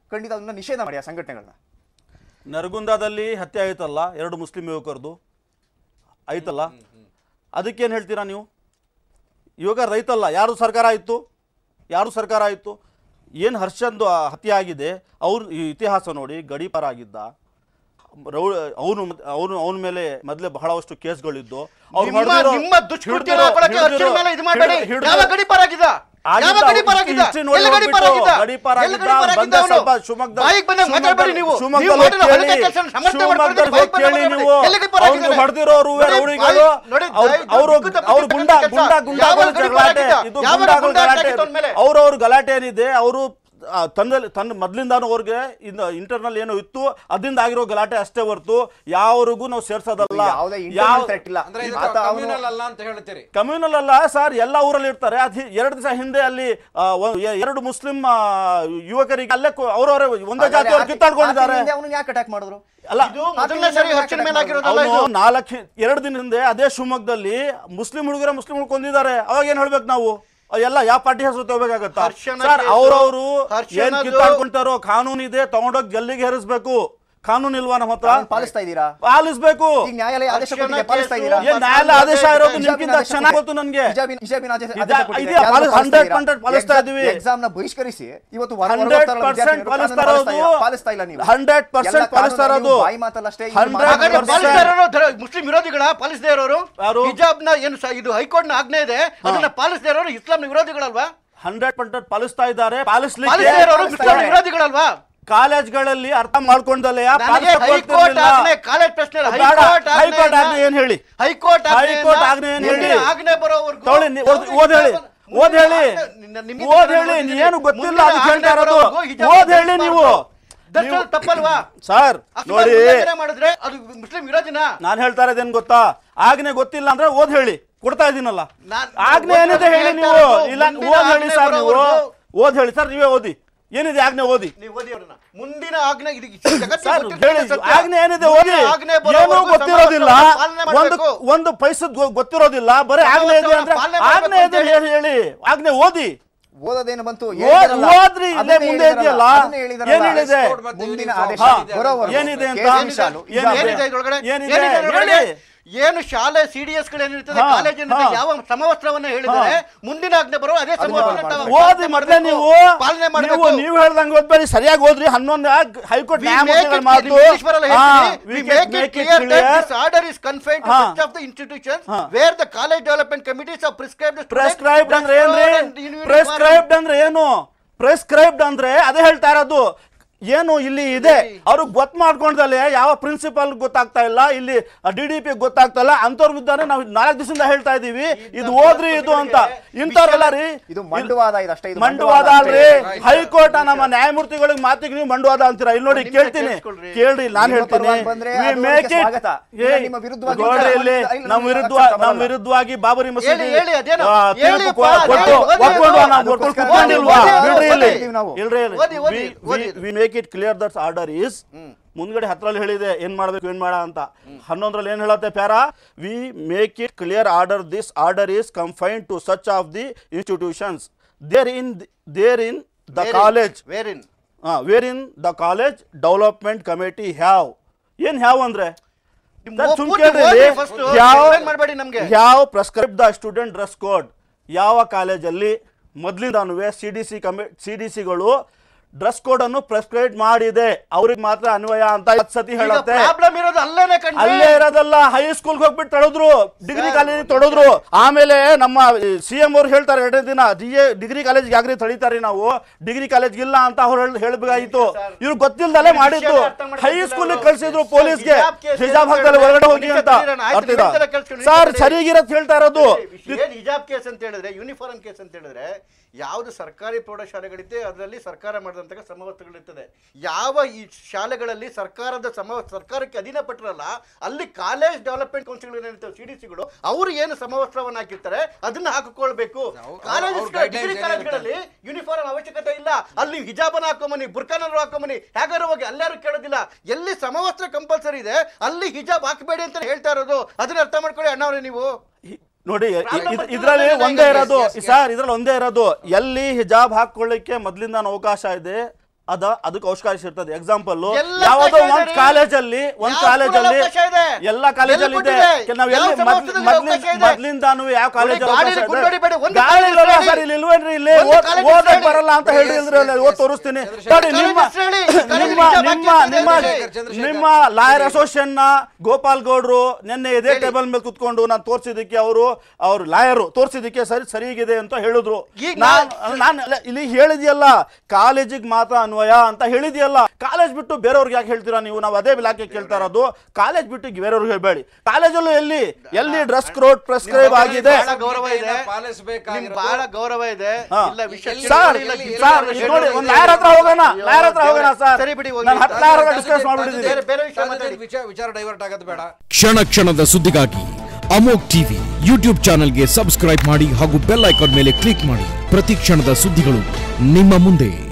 ಖಂಡಿತ ಅದನ್ನ ನಿಷೇಧ ಮಾಡಿ ಆ ಸಂಘಟನೆಗಳನ್ನ ನರಗುಂದದಲ್ಲಿ ಹತ್ಯೆ ಆಯ್ತಲ್ಲ ಎರಡು ಮುಸ್ಲಿಂ ಯುವಕರದು ಆಯ್ತಲ್ಲ ಅದಕ್ಕೇನು ಹೇಳ್ತೀರಾ ನೀವು ಇವಾಗ ರೈತಲ್ಲ ಯಾರು ಸರ್ಕಾರ ಆಯಿತು ಯಾರು ಸರ್ಕಾರ ಆಯಿತು ಏನು ಹರ್ಷಂದು ಆ ಹತ್ಯೆ ಆಗಿದೆ ಅವ್ರ ಈ ಇತಿಹಾಸ ನೋಡಿ ಗಡೀಪಾರ ಆಗಿದ್ದ ರೌ ಅವನು ಅವನು ಅವನ ಮೇಲೆ ಮೊದಲೇ ಬಹಳಷ್ಟು ಕೇಸ್ಗಳಿದ್ದು ಅವ್ರು ನಿಮ್ಮ ಹೊಡ್ದಿರೋ- ನಿಮ್ಮ ದುಷ್ಕೃತ್ಯ ಹಿಡ್ದಿರೋ- ಆರೋಪಕ್ಕೆ ಹಿಡ್ದಿರೋ- ಅರ್ಜುನ್ ಮೇಲೆ ಇದು ಮಾಡಬೇಡಿ ಹಿಡ್ದಿರೋ- ಯಾವ ಗಡಿಪಾರ ಆಗಿದ್ದ ಯಾವ ಆಗಿದ್ದ ಗಡಿಪಾರ ಆಗಿದ್ದ ಹಿಸ್ಟ್ರಿ ನೋಡಿ ಎಲ್ಲಿ ಗಡಿಪಾರ ಹೋಗ್ಬಿಟ್ಟು, ಆಗಿದ್ದ ಗಡಿಪಾರ ಎಲ್ಲಿ ಆಗಿದ್ದ, ಗಡಿಪಾರ ಬಂದ ಆಗಿದ್ದ ಅವನು? ಸ್ವಲ್ಪ ಶಿವಮೊಗ್ಗದಲ್ಲಿ- ಬಾಯಿಗೆ ಬಂದಂಗೆ ಮಾತಾಡ್ಬೇಡಿ ನೀವು ನೀವು ಶಿವಮೊಗ್ಗದಲ್ಲಿ ಮಾಡಿರೋ ಕೇಳಿ, ಹಲ್ಕೆ ಕೆಲ್ಸನ ಸಮರ್ಥನೆ ಮಾಡ್ಕೊಂಡು ಶಿವಮೊಗ್ಗದಲ್ಲಿ ಬಾಯಿಗೆ ಬಂದಂಗೆ ಕೇಳಿ ಮಾತಾಡ್ಬೇಡಿ. ನೀವು. ಎಲ್ಲಿ ಗಡಿಪಾರ ಅವ್ರಿಗೆ ಆಗಿದ್ದಾನೆ? ಹೊಡ್ದಿರೋರು ನೋಡಿ, ರೌಡಿಗಳು, ಬಾಯಿ- ನೋಡಿ, ಅವ್ರು- ಬಾಯಿ ಅವ್ರು ದುಡ್ಡು ತಪ್ಪಿ ಅವ್ರು ಗುಂಡಾ ಕೆಲಸ. ಗುಂಡಾ ಗುಂಡಾಗಳ ಯಾವ ಗಡಿಪಾರ ಗಲಾಟೆ ಆಗಿದ್ದ? ಇದು ಯಾವ ಗುಂಡಾಗಳ ಗುಂಡಾ ಗಲಾಟೆ ಆಗಿತ್ತು ಅವ್ನ ಮೇಲೆ? ಅವ್ರವ್ರ ಗಲಾಟೆ ಏನಿದೆ ಅವರು ತಂದಲ್ಲಿ ತನ್ನ ಮೊದ್ಲಿಂದಾನು ಅವ್ರಿಗೆ ಇನ್ನು ಇಂಟರ್ನಲ್ ಏನೋ ಇತ್ತು ಅದರಿಂದ ಆಗಿರೋ ಗಲಾಟೆ ಅಷ್ಟೇ ಹೊರತು ಯಾವ್ರಿಗೂ ನಾವು ಸೇರ್ಸೋದಲ್ಲ ಯಾವುದೇ ಯಾವ ಇಂಟರ್ನಲ್ ಥ್ರೆಟ್ ಇಲ್ಲ ಅಂದ್ರೆ ಇದು ಆತ ಅವನು ಕಮ್ಯುನಲ್ ಅಲ್ಲ ಅಂತ ಹೇಳ್ತೀರಿ ಕಮ್ಯುನಲ್ ಅಲ್ಲ ಸರ್ ಎಲ್ಲ ಊರಲ್ಲಿ ಇರ್ತಾರೆ ಅದು ಎರಡು ದಿವಸ ಹಿಂದೆ ಅಲ್ಲಿ ಆ, ಒಂದ್- ಎ- ಎರಡು ಮುಸ್ಲಿಂ ಆ, ಯುವಕರಿಗೆ ಅಲ್ಲೇ ಕು- ಅವ್ರವ್ರೆ ಒಂದೇ ಜಾತಿಯವ್ರು ಕಿತ್ತಾಡ್ಕೊಂಡಿದ್ದಾರೆ ಅವನು ಯಾಕೆ ಅಟ್ಯಾಕ್ ಮಾಡಿದ್ರು ಅಲ್ಲ ಇದು ಮೊದಲನೇ ಸರಿ ಹರ್ಷನ್ ಮೇಲೆ ಆಗಿರೋದಲ್ಲ ಅವನು ಇದು ನಾಲ್ಕು ಎರಡು ದಿನ ಹಿಂದೆ ಅದೇ ಶಿವಮೊಗ್ಗದಲ್ಲಿ ಮುಸ್ಲಿಂ ಹುಡುಗರ ಮುಸ್ಲಿಂ ಹುಡುಗ ಕೊಂದಿದ್ದಾರೆ ಅವಾಗ ಏನ್ ಹೇಳ್ಬೇಕು ನಾವು ಅವ್ ಎಲ್ಲ ಯಾವ ಪಾರ್ಟಿ ಹೆಸರು ತಗೋಬೇಕಾಗತ್ತಾ ಹರ್ಷನ ಸರ್ ಕೇಸು, ಅವ್ರವ್ರು ಏನ್ ಹರ್ಷನದು- ಕಿತ್ತಾಡ್ಕೊಂತಾರೋ ಕಾನೂನು ಇದೆ ತಗೊಂಡೋಗಿ ಜಲ್ಲಿಗೆ ಹೇರಿಸ್ಬೇಕು ಕಾನೂನು ಇಲ್ವಾ ನಮ್ಮ ಹತ್ರ ಕಾನೂನು ಪಾಲಿಸ್ತಾ ಇದ್ದೀರಾ ಪಾಲಿಸ್ಬೇಕು ಈಗ ನ್ಯಾಯಾಲಯ ಆದೇಶ ಹರ್ಷನ ಕೊಟ್ಟಿದೆ ಪಾಲಿಸ್ತಾ ಕೇಸು- ಇದ್ದೀರಾ ಏನ್ ನ್ಯಾಯಾಲಯ ಆದೇಶ ಇರೋದು ಹಿಜಾಬಿನ ನಿಮ್ಗಿಂತ ಆದೇಶ ಚೆನ್ನಾಗಿ ಕೊಟ್ಟಿದೆ. ಗೊತ್ತು ನನ್ಗೆ ಹಿಜಾಬಿನ- ಹಿಜಾಬಿನ ಆದೇಶ- ಇದೆ- ಆದೇಶ ಕೊಟ್ಟಿದೆ. ಇದೆ, ಯಾರು ಪಾಲಿಸ್- ಪಾಲಿಸ್ತಾ 100% ಪಾಲಿಸ್ತಾ Exam- ಇದ್ದೀವಿ. exam ನ ಬಹಿಷ್ಕರಿಸಿ ಇವತ್ತು ಹೊರ- ಹೊರ ಹಂಡ್ರೆಡ್ ಹೋಗ್ತಾ ಇರೋ ಪರ್ಸೆಂಟ್ ವಿದ್ಯಾರ್ಥಿಗಳು ಪಾಲಿಸ್ತಾ ಕಾನೂನು ಇರೋದು ಪಾಲಿಸ್ತಾ ಇಲ್ಲ- ಪಾಲಿಸ್ತಾ ಇಲ್ಲ ನೀವು ಹಂಡ್ರೆಡ್ ಎಲ್ಲ ಪರ್ಸೆಂಟ್ ಕಾನೂನು ಪಾಲಿಸ್ತಾ ನೀವು ಇರೋದು ಬಾಯಿ ಮಾತಲ್ಲಷ್ಟೇ ಇಲ್ಲಿ ಹಂಡ್ರೆಡ್ ಮಾತಾಡೋದು ಹಾಗಾದ್ರೆ ಪರ್ಸೆಂಟ್ ಪಾಲಿಸ್ತಾ ಇರೋರು ಧರ- ಮುಸ್ಲಿಂ ವಿರೋಧಿಗಳ ಪಾಲಿಸದೇ ಇರೋರು ಯಾರು? ಹಿಜಾಬ್ ನ ಏನು ಸ- ಇದು ಹೈಕೋರ್ಟ್ ನ ಆಜ್ಞೆ ಇದೆ ಅದನ್ನ ಪಾಲಿಸದೇ ಇರೋರು ಇಸ್ಲಾಂ ವಿರೋಧಿಗಳಲ್ವಾ ಹಂಡ್ರೆಡ್ ಪರ್ಸೆಂಟ್ ಪಾಲಿಸ್ತಾ ಇದ್ದಾರೆ ಪಾಲಿಸ್ಲಿಕ್ಕೆ ಪಾಲಿಸದೇ ಇರೋರು ಪಾಲಿಸ್ತಾ ಮುಸ್ಲಿಂ ಇದ್ದಾರೆ. ವಿರೋಧಿಗಳಲ್ವಾ ಕಾಲೇಜ್ಗಳಲ್ಲಿ ಅರ್ಥ ಮಾಡ್ಕೊಂಡಲ್ಲ ನನಗೆ ಹೈಕೋರ್ಟ್ ಆಜ್ಞೆ ಕಾಲೇಜ್ ಪ್ರಶ್ನೆ ಇಲ್ಲ. ಹೈಕೋರ್ಟ್ ಹೈಕೋರ್ಟ್ ಆಜ್ಞೆ ಆಜ್ಞೆ ಏನ್ ಹೇಳಿ ಹೈಕೋರ್ಟ್ ಹೈಕೋರ್ಟ್ ಆಜ್ಞೆ ಏನ್ ಹೇಳಿ? ಆಜ್ಞೆ ಬರೋವರೆಗೂ ತಗೊಳ್ಳಿ, ನೀವು ಓದ್- ಓದ್ ಹೇಳಿ. ಓದ್ ಹೇಳಿ. ಓದ್ ಹೇಳಿ, ನೀ ಏನು ಗೊತ್ತಿಲ್ಲ ಅದಕ್ಕೆ ಹೇಳ್ತಾ ಇರೋದು. ಓದ್ ಹೇಳಿ ನೀವು. ದರ್ಶನ ನೀವು- ತಪ್ಪಲ್ವಾ ಸರ್ ಅಕಸ್ಮಾತ್ ನೋಡಿ ಉಲ್ಲಂಘನೆ ಮಾಡಿದ್ರೆ ಅದು ಮುಸ್ಲಿಂ ವಿರೋಧಿನ ನಾನ್ ಹೇಳ್ತಾ ಇರೋದೇನ್ ಗೊತ್ತಾ ಆಜ್ಞೆ ಗೊತ್ತಿಲ್ಲ ಅಂದ್ರೆ ಓದ್ ಹೇಳಿ ಕೊಡ್ತಾ ಇದೀನಲ್ಲ ನಾನ್- ಆಜ್ಞೆ ಓದ್ ಏನಿದೆ ಹೇಳಿ ಹೇಳ್ತಾ ನೀವು ಇರೋದು, ಇಲ್ಲ ಮುಂದಿನ ಓದ್ ಹೇಳಿ ಆಜ್ಞೆ ಸರ್ ನೀವು ಬರೋವರೆಗೂ- ಓದ್ ಹೇಳಿ ಸರ್ ನೀವೇ ಓದಿ ಏನಿದೆ ಆಜ್ಞೆ ಓದಿ ನೀವು ಓದಿ ಅವ್ರನ್ನ ಮುಂದಿನ ಆಜ್ಞೆ ಇದು ಜಗತ್ತಿಗೆ ಸರ್ ಗೊತ್ತಿರ್ತಕ್ಕಂಥ ಹೇಳಿ ಸತ್ಯ. ಆಜ್ಞೆ ಏನಿದೆ ಮುಂದಿನ ಓದಿ ಆಜ್ಞೆ ಏನೂ ಬರೋವರೆಗೂ ಗೊತ್ತಿರೋದಿಲ್ಲ ಸಮಾಜವನ್ನು ಪಾಲನೆ ಒಂದು ಮಾಡ್ಬೇಕು. ಒಂದು ಪೈಸದ್ ಗೊ- ಗೊತ್ತಿರೋದಿಲ್ಲ ಬರೀ ಆಜ್ಞೆ ಇದೆ ಅಂದ್ರೆ ಪಾಲನೆ ಆಜ್ಞೆ ಮಾಡ್ಬೇಕು ಇದೆ ಅಂತ ಹೇಳಿ ಹೇಳಿ ಆಜ್ಞೆ ಓದಿ ಓದೋದೇನು ಬಂತು ಓದ್- ಹೇಳಿದ್ರಲ್ಲ. ಓದ್ರಿ ಇಲ್ಲೇ ಅದನ್ನೇ ಮುಂದೆ ಹೇಳಿದ್ರಲ್ಲ, ಇದೆಯಲ್ಲ ಅದನ್ನೇ ಹೇಳಿದ್ರಲ್ಲ. ಏನ್ ಹೇಳಿದೆ ಕೋಡ್ ಮತ್ತೆ ಮುಂದಿನ ಯೂನಿಫಾರ್ಮ್ ಆದೇಶ ಹಾ. ಬರೋವರೆಗೂ ಏನಿದೆ ಅಂತ? ಕೇಸ್ ಶಾಲು, ಏನಿದೆ? ಹಿಜಾಬ್ ಏನಿದೆ ಇದ್ರೊಳಗಡೆ? ಏನಿದೆ? ಏನಿದೆ ಇದ್ರೊಳಗಡೆ? ಹೇಳಿ. ಏನು ಶಾಲೆ ಸಿಡಿಎಸ್ ಗಳು ಏನಿರ್ತದೆ ಹಾ, ಕಾಲೇಜ್ ಏನಿದೆ ಹಾ. ಯಾವ ಸಮವಸ್ತ್ರವನ್ನ ಹೇಳಿದರೆ ಮುಂದಿನ ಆಜ್ಞೆ ಬರೋ ಅದೇ ಅದನ್ನ ಸಮವಸ್ತ್ರ ಪಾಲನೆ ತಾವು ಓದಿ ಮೊದಲೇ ನೀವು ಪಾಲನೆ ನೀವು ಮಾಡಬೇಕು ನೀವು ಹೇಳ್ದಂಗೆ ಓದ್ಬೇಡಿ ಸರಿಯಾಗಿ ಓದ್ರಿ ಹನ್ನೊಂದು ಹೈಕೋರ್ಟ್ We make ನ್ಯಾಯಮೂರ್ತಿಗಳ it ಮಾತು clear, English ಬರಲ್ಲ ಹಾ, ಹೇಳ್ತೀನಿ. we We can make it make it clear that clear. this order is confined to ಹಾ. such of the institutions ಹಾ. where the college development committees have prescribed the student ಪ್ರೆಸ್ಕ್ರೈಬ್ಡ್ ಅಂದ್ರೆ dress code ಏನ್ರಿ and uniform. ಪ್ರೆಸ್ಕ್ರೈಬ್ಡ್ ಅಂದ್ರೆ ಏನು ಪ್ರೆಸ್ಕ್ರೈಬ್ಡ್ ಅಂದ್ರೆ ಅದೇ ಹೇಳ್ತಾ ಇರೋದು ಏನು ಇಲ್ಲಿ ಇದೆ ಅವ್ರಿಗೆ ಗೊತ್ತು ಮಾಡ್ಕೊಂಡಲ್ಲೇ ಯಾವ ಪ್ರಿನ್ಸಿಪಲ್ ಗೊತ್ತಾಗ್ತಾ ಇಲ್ಲ ಇಲ್ಲಿ ಡಿ ಡಿ ಪಿ ಗೊತ್ತಾಗ್ತಾ ಇಲ್ಲ ಅಂಥವ್ರ ವಿದ್ದಾನೆ ನಾವು ನಾಲ್ಕು ದಿವಸದಿಂದ ಹೇಳ್ತಾ ಇದೀವಿ ಇದು ಓದ್ರಿ ಇದು ಅಂತ ಇಂಥವ್ರೆಲ್ಲ ರೀ ಇದು ಮಂಡುವಾದ ಇದು ಅಷ್ಟೇ ಇದು ಮಂಡುವಾದ ಅಲ್ರಿ Right. ಹೈಕೋರ್ಟ್ ನಮ್ಮ ನ್ಯಾಯಮೂರ್ತಿಗಳಿಗೆ ಮಾತಿಗೆ ನೀವು ಮಂಡುವಾದ ಅಂತೀರಾ ಇಲ್ಲಿ ನೋಡಿ ನಿಮ್ಗೆ ಕೇಳ್ತೀನಿ ಕೇಳಿಸ್ಕೊಳ್ರಿ. ಕೇಳ್ರಿ ನಾನು ನಿಮ್ಮ ಹೇಳ್ತೀನಿ ಪರವಾಗಿ ಬಂದ್ರೆ We ಅದು make ಅದಕ್ಕೆ it- ಸ್ವಾಗತ. ಇಲ್ಲ, ಏಯ್, ನಿಮ್ಮ ವಿರುದ್ಧವಾಗಿ ನೋಡ್ರಿ ಇಲ್ಲ, ಇಲ್ಲಿ ಇಲ್ಲ, ನಮ್ಮ ಇಲ್ಲ, ವಿರುದ್ಧ accept ನಮ್ಮ ಮಾಡಲ್ಲ. ವಿರುದ್ಧವಾಗಿ ಬಾಬರಿ ಮಸೀದಿ ಹೇಳಿ, ಹೇಳಿ, ಅದೇನೋ. ಆ, ತೀರ್ಪು ಹೇಳಿಪ್ಪ, ಕೊ- ಕೊಟ್ಟು ಓದಿ, ಓದಿ, ಒಪ್ಕೊಂಡು ಓದಿ, ನಾವು ಅದಕ್ಕೋಸ್ಕರ ಒಪ್ಕೊಂಡಿಲ್ವಾ ಓದಿ, ಬಿಡ್ರಿ ಇಲ್ಲಿ ಓದಿ ನಾವು. ಇಲ್ರಿ ಓದಿ, ಓದಿ, ಓದಿ. We make it clear that's order is ಮುಂದ್ಗಡೆ ಹತ್ತರಲ್ಲಿ ಹೇಳಿದೆ ಏನ್ ಮಾಡ್ಬೇಕು ಏನ್ ಮಾಡ ಅಂತ ಹನ್ನೊಂದ್ರಲ್ಲಿ ಏನ್ ಹೇಳತ್ತೆ para we make it clear order this order is confine to such of the institutions therein therein the Wherein? College Wherein? Wherein the college development committee have ಏನ್ ಹ್ಯಾವ್ ಅಂದ್ರೆ ನಿಮ್ sir, ಓ- ಸುಮ್ ಪೂರ್ತಿ ಕೇಳ್ರಿ ಓದಿ ಇಲ್ಲಿ. first. ಯಾವ explain ಮಾಡ್ಬೇಡಿ ನಮ್ಗೆ ಯಾವ prescribe the student dress code ಯಾವ ಕಾಲೇಜಲ್ಲಿ ಮೊದಲಿಂದಾನು ಸಿ ಡಿ ಸಿ ಕಮಿ ಸಿ ಡಿ ಸಿಗಳು ಡ್ರೆಸ್ ಕೋಡ್ ಅನ್ನು ಪ್ರೆಸ್ಕ್ರೈಬ್ ಮಾಡಿದೆ ಅವ್ರಿಗೆ ಮಾತ್ರ ಅನ್ವಯ ಅಂತ ಹತ್ತು ಸತಿ ಹೇಳುತ್ತೆ ಪ್ರಾಬ್ಲಮ್ ಇರೋದು ಅಲ್ಲೇನೆ ಕಣ್ರಿ ಅಲ್ಲೇ ಇರೋದಲ್ಲ ಹೈಸ್ಕೂಲ್ಗೆ ಹೋಗ್ಬಿಟ್ಟು ತೊಳೆದ್ರು ಡಿಗ್ರಿ ಕಾಲೇಜ್ ತೊಳೆದ್ರು ಆಮೇಲೆ ನಮ್ಮ ಸಿ ಎಂ ಅವ್ರು ಹೇಳ್ತಾರೆ ಎರಡನೇ ದಿನ ಡಿ ಎ ಡಿಗ್ರಿ ಕಾಲೇಜ್ಗೆ ಯಾಕ್ರಿ ತಳಿತಾರೆ ನಾವು ಡಿಗ್ರಿ ಕಾಲೇಜ್ ಇಲ್ಲ ಅಂತ ಅವ್ರು ಹೇಳ್- ಹೇಳ್ಬೇಕಾಗಿತ್ತು ಇವ್ರು ಗೊತ್ತಿಲ್ದಲೆ ಈ ಮಾಡಿದ್ದು ವಿಷಯನೇ ಅರ್ಥ ಮಾಡ್ಕೊಳ್ತಿಲ್ಲ ಹೈಸ್ಕೂಲ್ ಅವ್ರು. ಕಳಿಸಿದ್ರು ಸರ್, ಪೊಲೀಸ್ಗೆ ಹಿಜಾಬ್ ಕೇಸ್ ಹಿಜಾಬ್ ಅಂತ ಹಾಕ್ದಲ್ಲಿ ಹೊರಗಡೆ ಹೋಗಿ ಹೇಳಿದ್ರೆ ಅಂತ ಆಯ್ತು, ಆಯ್ತು, ಅರ್ಥ ಆಯ್ತಾ? ನಿಮ್ದೆಲ್ಲ ಕೇಳ್ಸ್ಕೊಂಡು ಸರ್ ನಿಂತ್ಕೊಳ್ಳಿ. ಸರಿಗಿರತ್ ಹೇಳ್ತಾ ಇರೋದು ಏನ್ ಹಿಜಾಬ್ ಕೇಸ್ ಅಂತ ಹೇಳಿದ್ರೆ ಯೂನಿಫಾರ್ಮ್ ಕೇಸ್ ಅಂತ ಹೇಳಿದ್ರೆ ಯಾವ್ದು ಸರ್ಕಾರಿ ಪ್ರೌಢಶಾಲೆಗಳಿದೆ ಅದರಲ್ಲಿ ಸರ್ಕಾರ ಮಾಡಿದಂತಹ ಸಮವಸ್ತ್ರಗಳಿರ್ತದೆ ಯಾವ ಈ ಶಾಲೆಗಳಲ್ಲಿ ಸರ್ಕಾರದ ಸಮ ಸರ್ಕಾರಕ್ಕೆ ಅಧೀನ ಪಟ್ಟಿರಲ್ಲ ಅಲ್ಲಿ ಕಾಲೇಜ್ ಡೆವಲಪ್ಮೆಂಟ್ ಕೌನ್ಸಿಲ್ ಏನಿರ್ತವೆ ಸಿ ಡಿ ಸಿಗಳು ಅವರು ಏನು ಸಮವಸ್ತ್ರವನ್ನು ಹಾಕಿರ್ತಾರೆ ಅದನ್ನ ಹಾಕಿಕೊಳ್ಬೇಕು ಅವ್ರು- ಕಾಲೇಜ್ ಅವ್ರ guidelines ಡಿಗ್ರಿ ಏನಿರುತ್ತೆ? ಕಾಲೇಜ್ಗಳಲ್ಲಿ ಯೂನಿಫಾರ್ಮ್ ಅವಶ್ಯಕತೆ ಇಲ್ಲ ಅಲ್ಲಿ ಹಿಜಾಬನ ಹಾಕೊಂಬನಿ ಬುರ್ಕಾನರು ಹಾಕೊಂಬನಿ ಹೇಗಾರು ಹೋಗಿ ಅಲ್ಲಾರು ಕೇಳೋದಿಲ್ಲ ಎಲ್ಲಿ ಸಮವಸ್ತ್ರ ಕಂಪಲ್ಸರಿ ಇದೆ ಅಲ್ಲಿ ಹಿಜಾಬ್ ಹಾಕಬೇಡಿ ಅಂತ ಹೇಳ್ತಾ ಇರೋದು ಅದನ್ನ ಅರ್ಥ ಮಾಡ್ಕೊಳ್ಳಿ ಅಣ್ಣವ್ರೆ ನೀವು ಇ- ನೋಡಿ ಇ- ಪ್ರಾಬ್ಲಮ್ ಇದ್- ಬರ್ತಿರೋದೇ ಇದ್ರಲ್ಲಿ ಇಲ್ಲ ಒಂದೇ ಈಗ. ಇರೋದು Yes, yes, yes. ಸರ್ ಇದ್ರಲ್ಲಿ ಒಂದೇ ಇರೋದು ಎಲ್ಲಿ ಹಿಜಾಬ್ ಹಾಕೊಳ್ಳಿಕ್ಕೆ ಮೊದ್ಲಿಂದ ಅವಕಾಶ ಇದೆ ಅದ ಅದಕ್ಕೆ ಅವಕಾಶ ಇರ್ತದೆ ಎಕ್ಸಾಂಪಲ್ ಎಲ್ಲ ಯಾವುದೋ ಅವಕಾಶ ಒಂದ್ ಇದೆ. ಕಾಲೇಜಲ್ಲಿ ಒಂದ್ ಯಾವ ಕಾಲೇಜಲ್ಲಿ ಸ್ಕೂಲಲ್ಲಿ ಅವಕಾಶ ಇದೆ? ಎಲ್ಲ ಕಾಲೇಜಲ್ಲಿ ಎಲ್ಲಿ ಇದೆ ಕೊಟ್ಟಿದೆ? ನಾವ್ ಯಾವ ಎಲ್ಲಿ ಸಮವಸ್ತ್ರದಲ್ಲಿ ಮೊದ್ಲಿಂದ ಅವಕಾಶ ಇದೆ? ಮೊದ್ಲಿಂದಾನು ಯಾವ ಕಾಲೇಜ್ ನೋಡಿ, ಗಾಡಿಲಿ ಗುಂಡೋಡಿ ಬೇಡಿ, ಒಂದು ಗಾಳಿ ಕಾಲೇಜ್ ಇಲ್ವಲ್ಲ ಹೇಳಿ. ಸರ್ ಇಲ್ಲಿ ಇಲ್ವೇನ್ರಿ ಇಲ್ಲಿ ಒಂದು ಓದ್- ಕಾಲೇಜ್ ಓದಕ್ ಹೇಳಿ. ಬರಲ್ಲ ಅಂತ ಹೇಳಿ ಇಲ್ರಿ ಅಲ್ಲಿ ಓದ್ ತೋರಿಸ್ತೀನಿ ಚಂದ್ರಶೇಖರ್ ನೋಡಿ ನಿಮ್ಮ ಕಾಲೇಜ್ ಹೇಳಿ. ಕಾಲೇಜ್ ನಿಮ್ಮ ನಿಜ ನಿಮ್ಮ ಬಾಕಿ ನಿಮ್ಮ ಚಂದ್ರಶೇಖರ್, ಚಂದ್ರಶೇಖರ್. ನಿಮ್ಮ ಲಾಯರ್ ಅಸೋಸಿಯೇಷನ್ ನ ಗೋಪಾಲ್ ಗೌಡ್ರು ನಿನ್ನೆ ಇದೇ ಟೇಬಲ್ ಮೇಲೆ ಕುತ್ಕೊಂಡು ನಾನು ತೋರಿಸಿದಕ್ಕೆ ಅವರು ಅವ್ರ ಲಾಯರು ತೋರಿಸಿದಕ್ಕೆ ಸರಿ ಸರಿಗಿದೆ ಅಂತ ಹೇಳಿದ್ರು ಈಗ ನಾನ್ ನಾನು ಅಲ್ಲ, ಇಲ್ಲಿ ಹೇಳಿದ್ಯಲ್ಲ ಕಾಲೇಜಿಗೆ ಮಾತ್ರ ಅನ್ವಯ ಅಂತ ಹೇಳಿದ್ಯಲ್ಲ ಕಾಲೇಜ್ ಬಿಟ್ಟು ಬೇರೆಯವ್ರಿಗೆ ಯಾಕೆ ಹೇಳ್ತೀರಾ ನೀವು ನಾವು ಅದೇ ಇಲಾಖೆ ಕೇಳ್ತಾ ಇರೋದು ಕಾಲೇಜ್ ಬಿಟ್ಟು ಬೇರೆಯವ್ರಿಗೆ ಹೇಳ್ಬೇಡಿ ಕಾಲೇಜಲ್ಲೂ ಎಲ್ಲಿ ಎಲ್ಲಿ ಡ್ರೆಸ್ ಕೋಡ್ ಪ್ರಿಸ್ಕ್ರೈಬ್ ಆಗಿದೆ ಬಹಳ ಗೌರವ ಇದೆ ಪಾಲಿಸಬೇಕಾಗಿರೋದು- ನಿಮ್ಗೆ ಬಹಳ ಗೌರವ ಇದೆ ಹಾ. ಇಲ್ಲ ವಿಷಯ ಎಲ್ಲಿ- ಸರ್ ಇಲ್ಲ, ಎಲ್ಲಿ- ಇಲ್ಲ, ಸರ್ ಇಲ್ಲ, ಇಲ್ಲಿ ನೋಡಿ ಇಲ್ಲ, ಒಂದು ಲಾಯರ್ ಹತ್ರ ಹೋಗೋಣ ಲಾಯರ್ ಹತ್ರ ಹೋಗೋಣ ಸರ್ ಸರಿ ಬಿಡಿ, ಹೋಗಿ. ನಾನು ಹತ್ತು ಲಾಯರ್ ಹತ್ರ ಡಿಸ್ಕಸ್ ಮಾಡ್ಬಿಟ್ಟಿದ್ದೀನಿ ಬೇರೆ ಬೇರೆ ವಿಷಯ ಮಾತಾಡಿ ವಿಚಾರ ವಿಚಾರ ಡೈವರ್ಟ್ ಆಗೋದು ಬೇಡ ಕ್ಷಣ ಕ್ಷಣದ ಸುದ್ದಿಗಾಗಿ ಅಮೋಕ್ ಟಿವಿ ಯೂಟ್ಯೂಬ್ ಚಾನೆಲ್ಗೆ ಸಬ್ಸ್ಕ್ರೈಬ್ ಮಾಡಿ ಹಾಗೂ ಬೆಲ್ ಐಕಾನ್ ಮೇಲೆ ಕ್ಲಿಕ್ ಮಾಡಿ ಪ್ರತಿ ಕ್ಷಣದ ಸುದ್ದಿಗಳು ನಿಮ್ಮ ಮುಂದೆ